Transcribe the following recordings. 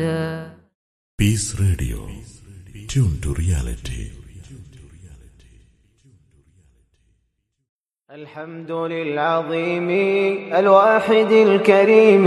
Peace Radio. Tune to reality. الحمد للعظيم الواحد الكريم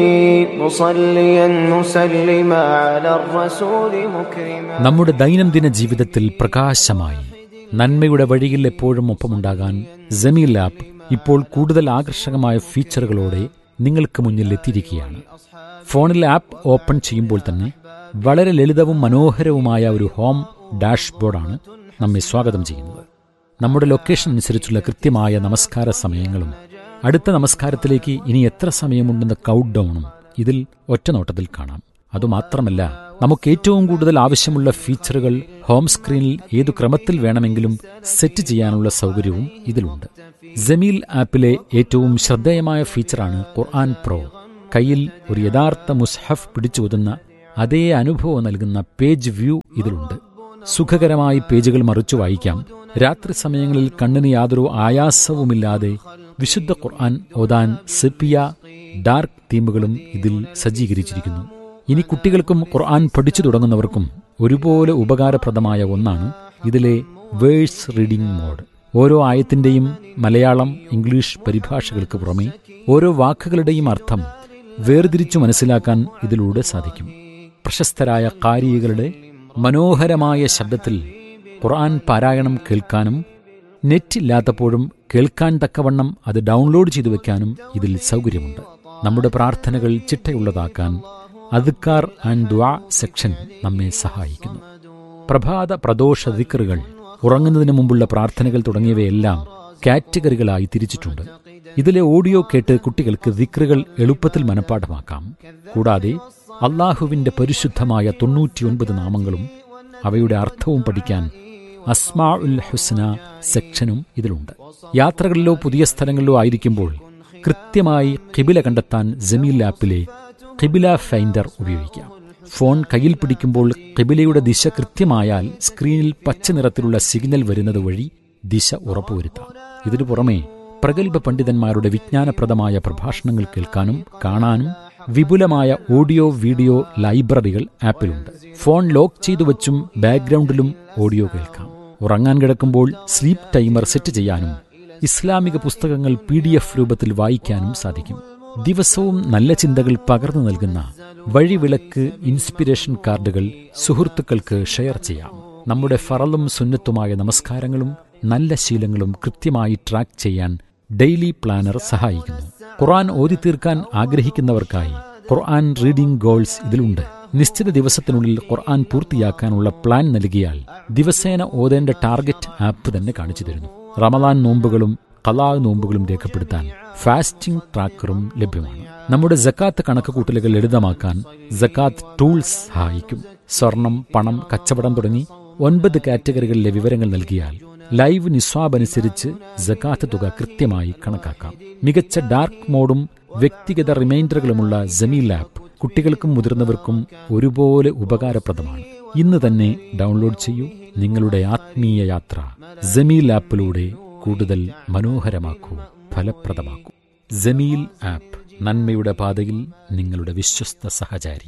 مصليا مسلما على الرسول مكرما നമ്മുടെ ദൈനംദിന ജീവിതത്തിൽ പ്രകാശമായി നന്മയുടെ വഴിയിൽ എപ്പോഴും ഒപ്പമുണ്ടാകാൻ ജമീൽ ആപ്പ് ഇപ്പോൾ കൂടുതൽ ആകർഷകമായ ഫീച്ചറുകളോടെ നിങ്ങൾക്ക് മുന്നിൽ എത്തിയിരിക്കുകയാണ് ഫോണിൽ ആപ്പ് ഓപ്പൺ ചെയ്യുമ്പോൾ തന്നെ വളരെ ലളിതവും മനോഹരവുമായ ഒരു ഹോം ഡാഷ്ബോർഡാണ് നമ്മെ സ്വാഗതം ചെയ്യുന്നത് നമ്മുടെ ലൊക്കേഷൻ അനുസരിച്ചുള്ള കൃത്യമായ നമസ്കാര സമയങ്ങളും അടുത്ത നമസ്കാരത്തിലേക്ക് ഇനി എത്ര സമയമുണ്ടെന്ന കൗണ്ട് ഡൗണും ഇതിൽ ഒറ്റനോട്ടത്തിൽ കാണാം അതുമാത്രമല്ല നമുക്ക് ഏറ്റവും കൂടുതൽ ആവശ്യമുള്ള ഫീച്ചറുകൾ ഹോം സ്ക്രീനിൽ ഏതു ക്രമത്തിൽ വേണമെങ്കിലും സെറ്റ് ചെയ്യാനുള്ള സൗകര്യവും ഇതിലുണ്ട് ജമീൽ ആപ്പിലെ ഏറ്റവും ശ്രദ്ധേയമായ ഫീച്ചറാണ് ഖുർആൻ പ്രോ കയ്യിൽ ഒരു യഥാർത്ഥ മുസ്ഹഫ് പിടിച്ചോതുന്ന അതേ അനുഭവം നൽകുന്ന പേജ് വ്യൂ ഇതിലുണ്ട് സുഖകരമായി പേജുകൾ മറിച്ചു വായിക്കാം രാത്രി സമയങ്ങളിൽ കണ്ണിന് യാതൊരു ആയാസവുമില്ലാതെ വിശുദ്ധ ഖുർആൻ ഓതാൻ സെപ്പിയ ഡാർക്ക് തീമുകളും ഇതിൽ സജ്ജീകരിച്ചിരിക്കുന്നു ഇനി കുട്ടികൾക്കും ഖുർആൻ പഠിച്ചു തുടങ്ങുന്നവർക്കും ഒരുപോലെ ഉപകാരപ്രദമായ ഒന്നാണ് ഇതിലെ വേഴ്സ് റീഡിംഗ് മോഡ് ഓരോ ആയത്തിന്റെയും മലയാളം ഇംഗ്ലീഷ് പരിഭാഷകൾക്ക് പുറമെ ഓരോ വാക്കുകളുടെയും അർത്ഥം വേർതിരിച്ചു മനസ്സിലാക്കാൻ ഇതിലൂടെ സാധിക്കും പ്രശസ്തരായ കാരികളുടെ മനോഹരമായ ശബ്ദത്തിൽ ഖുർആൻ പാരായണം കേൾക്കാനും നെറ്റ് ഇല്ലാത്തപ്പോഴും കേൾക്കാൻ തക്കവണ്ണം അത് ഡൗൺലോഡ് ചെയ്തു വെക്കാനും ഇതിൽ സൗകര്യമുണ്ട് നമ്മുടെ പ്രാർത്ഥനകൾ ചിട്ടയുള്ളതാക്കാൻ അദ്ക്കാർ ആൻഡ് ദ്വാ സെക്ഷൻ നമ്മെ സഹായിക്കുന്നു പ്രഭാത പ്രദോഷ ദിക്കറുകൾ ഉറങ്ങുന്നതിന് മുമ്പുള്ള പ്രാർത്ഥനകൾ തുടങ്ങിയവയെല്ലാം കാറ്റഗറികളായി തിരിച്ചിട്ടുണ്ട് ഇതിലെ ഓഡിയോ കേട്ട് കുട്ടികൾക്ക് ദിക്റുകൾ എളുപ്പത്തിൽ മനഃപ്പാഠമാക്കാം കൂടാതെ അള്ളാഹുവിന്റെ പരിശുദ്ധമായ തൊണ്ണൂറ്റിയൊൻപത് നാമങ്ങളും അവയുടെ അർത്ഥവും പഠിക്കാൻ അസ്മാ ഉൽ ഹുസ്ന സെക്ഷനും ഇതിലുണ്ട് യാത്രകളിലോ പുതിയ സ്ഥലങ്ങളിലോ ആയിരിക്കുമ്പോൾ കൃത്യമായി കിബില കണ്ടെത്താൻ ജമീൽ ആപ്പിലെ കിബില ഫൈൻഡർ ഉപയോഗിക്കാം ഫോൺ കയ്യിൽ പിടിക്കുമ്പോൾ കിബിലയുടെ ദിശ കൃത്യമായാൽ സ്ക്രീനിൽ പച്ച നിറത്തിലുള്ള സിഗ്നൽ വരുന്നത് വഴി ദിശ ഉറപ്പുവരുത്താം ഇതിനു പുറമെ പ്രഗത്ഭ പണ്ഡിതന്മാരുടെ വിജ്ഞാനപ്രദമായ പ്രഭാഷണങ്ങൾ കേൾക്കാനും കാണാനും വിപുലമായ ഓഡിയോ വീഡിയോ ലൈബ്രറികൾ ആപ്പിലുണ്ട് ഫോൺ ലോക്ക് ചെയ്തു വച്ചും ബാക്ക്ഗ്രൗണ്ടിലും ഓഡിയോ കേൾക്കാം ഉറങ്ങാൻ കിടക്കുമ്പോൾ സ്ലീപ്പ് ടൈമർ സെറ്റ് ചെയ്യാനും ഇസ്ലാമിക പുസ്തകങ്ങൾ പി ഡി എഫ് രൂപത്തിൽ വായിക്കാനും സാധിക്കും ദിവസവും നല്ല ചിന്തകൾ പകർന്നു നൽകുന്ന വഴിവിളക്ക് ഇൻസ്പിരേഷൻ കാർഡുകൾ സുഹൃത്തുക്കൾക്ക് ഷെയർ ചെയ്യാം നമ്മുടെ ഫറലും സുന്നത്തുമായ നമസ്കാരങ്ങളും നല്ല ശീലങ്ങളും കൃത്യമായി ട്രാക്ക് ചെയ്യാൻ ഡെയിലി പ്ലാനർ സഹായിക്കുന്നു ഖുർആൻ ഓതി തീർക്കാൻ ആഗ്രഹിക്കുന്നവർക്കായി ഖുർആൻ റീഡിംഗ് ഗോൾസ് ഇതിലുണ്ട് നിശ്ചിത ദിവസത്തിനുള്ളിൽ ഖുർആൻ പൂർത്തിയാക്കാനുള്ള പ്ലാൻ നൽകിയാൽ ദിവസേന ഓതേണ്ട ടാർഗറ്റ് ആപ്പ് തന്നെ കാണിച്ചു തരുന്നു റമദാൻ നോമ്പുകളും കലാ നോമ്പുകളും രേഖപ്പെടുത്താൻ ഫാസ്റ്റിംഗ് ട്രാക്കറും ലഭ്യമാണ് നമ്മുടെ ജക്കാത്ത് കണക്കുകൂട്ടലുകൾ ലളിതമാക്കാൻ ജക്കാത്ത് ടൂൾസ് സഹായിക്കും സ്വർണം പണം കച്ചവടം തുടങ്ങി ഒൻപത് കാറ്റഗറികളിലെ വിവരങ്ങൾ നൽകിയാൽ ലൈവ് നിസ്വാബ് അനുസരിച്ച് ജക്കാത്ത് തുക കൃത്യമായി കണക്കാക്കാം മികച്ച ഡാർക്ക് മോഡും വ്യക്തിഗത റിമൈൻഡറുകളുമുള്ള ജമീൽ ആപ്പ് കുട്ടികൾക്കും മുതിർന്നവർക്കും ഒരുപോലെ ഉപകാരപ്രദമാണ് ഇന്ന് തന്നെ ഡൗൺലോഡ് ചെയ്യൂ നിങ്ങളുടെ ആത്മീയ യാത്ര ജമീൽ ആപ്പിലൂടെ കൂടുതൽ മനോഹരമാക്കൂ ഫലപ്രദമാക്കൂ ജമീൽ ആപ്പ് നന്മയുടെ പാതയിൽ നിങ്ങളുടെ വിശ്വസ്ത സഹചാരി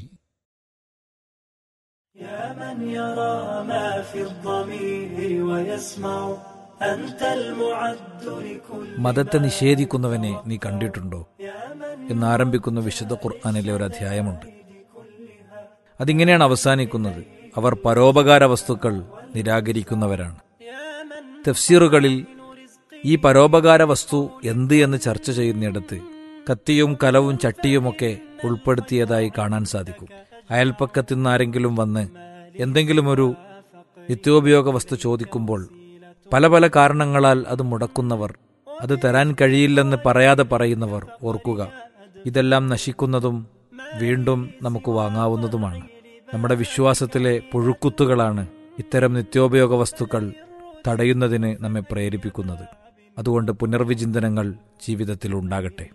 يا من يرى ما في الضمير ويسمع أنت المعد لكل മതത്തെ നിഷേധിക്കുന്നവനെ നീ കണ്ടിട്ടുണ്ടോ എന്നാരംഭിക്കുന്ന വിശുദ്ധ ഖുർആാനിലെ ഒരു അധ്യായമുണ്ട് അതിങ്ങനെയാണ് അവസാനിക്കുന്നത് അവർ പരോപകാര വസ്തുക്കൾ നിരാകരിക്കുന്നവരാണ് തഫ്സീറുകളിൽ ഈ പരോപകാര വസ്തു എന്ത് എന്ന് ചർച്ച ചെയ്യുന്നിടത്ത് കത്തിയും കലവും ചട്ടിയുമൊക്കെ ഉൾപ്പെടുത്തിയതായി കാണാൻ സാധിക്കും അയൽപ്പക്കത്തു നിന്നാരെങ്കിലും വന്ന് എന്തെങ്കിലും ഒരു നിത്യോപയോഗ വസ്തു ചോദിക്കുമ്പോൾ പല പല കാരണങ്ങളാൽ അത് മുടക്കുന്നവർ അത് തരാൻ കഴിയില്ലെന്ന് പറയാതെ പറയുന്നവർ ഓർക്കുക ഇതെല്ലാം നശിക്കുന്നതും വീണ്ടും നമുക്ക് വാങ്ങാവുന്നതുമാണ് നമ്മുടെ വിശ്വാസത്തിലെ പുഴുക്കുത്തുകളാണ് ഇത്തരം നിത്യോപയോഗ വസ്തുക്കൾ തടയുന്നതിന് നമ്മെ പ്രേരിപ്പിക്കുന്നത് അതുകൊണ്ട് പുനർവിചിന്തനങ്ങൾ ജീവിതത്തിൽ ഉണ്ടാകട്ടെ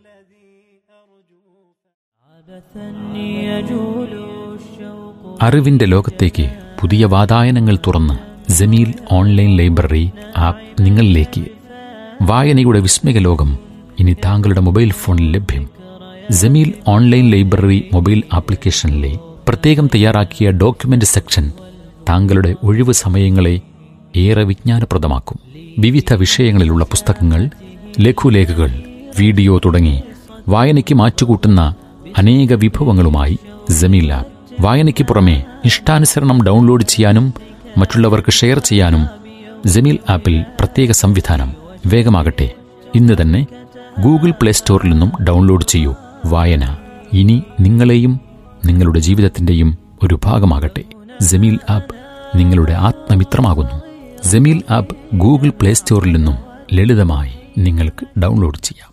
عبثا يجول الشوق അറിവിന്റെ ലോകത്തേക്ക് പുതിയ വാതായനങ്ങൾ തുറന്ന് ജമീൽ ഓൺലൈൻ ലൈബ്രറി ആപ്പ് നിങ്ങളിലേക്ക് വായനയുടെ വിസ്മയ ലോകം ഇനി താങ്കളുടെ മൊബൈൽ ഫോണിൽ ലഭ്യം ജമീൽ ഓൺലൈൻ ലൈബ്രറി മൊബൈൽ ആപ്ലിക്കേഷനിലെ പ്രത്യേകം തയ്യാറാക്കിയ ഡോക്യുമെന്റ് സെക്ഷൻ താങ്കളുടെ ഒഴിവ് സമയങ്ങളെ ഏറെ വിജ്ഞാനപ്രദമാക്കും വിവിധ വിഷയങ്ങളിലുള്ള പുസ്തകങ്ങൾ ലഘുലേഖകൾ വീഡിയോ തുടങ്ങി വായനയ്ക്ക് മാറ്റുകൂട്ടുന്ന അനേക വിഭവങ്ങളുമായി ജമീൽ ആപ്പ് വായനയ്ക്ക് പുറമെ ഇഷ്ടാനുസരണം ഡൗൺലോഡ് ചെയ്യാനും മറ്റുള്ളവർക്ക് ഷെയർ ചെയ്യാനും ജമീൽ ആപ്പിൽ പ്രത്യേക സംവിധാനം വേഗമാകട്ടെ ഇന്ന് തന്നെ ഗൂഗിൾ പ്ലേ സ്റ്റോറിൽ നിന്നും ഡൗൺലോഡ് ചെയ്യൂ വായന ഇനി നിങ്ങളെയും നിങ്ങളുടെ ജീവിതത്തിന്റെയും ഒരു ഭാഗമാകട്ടെ ജമീൽ ആപ്പ് നിങ്ങളുടെ ആത്മമിത്രമാകുന്നു ജമീൽ ആപ്പ് ഗൂഗിൾ പ്ലേ സ്റ്റോറിൽ നിന്നും ലളിതമായി നിങ്ങൾക്ക് ഡൗൺലോഡ് ചെയ്യാം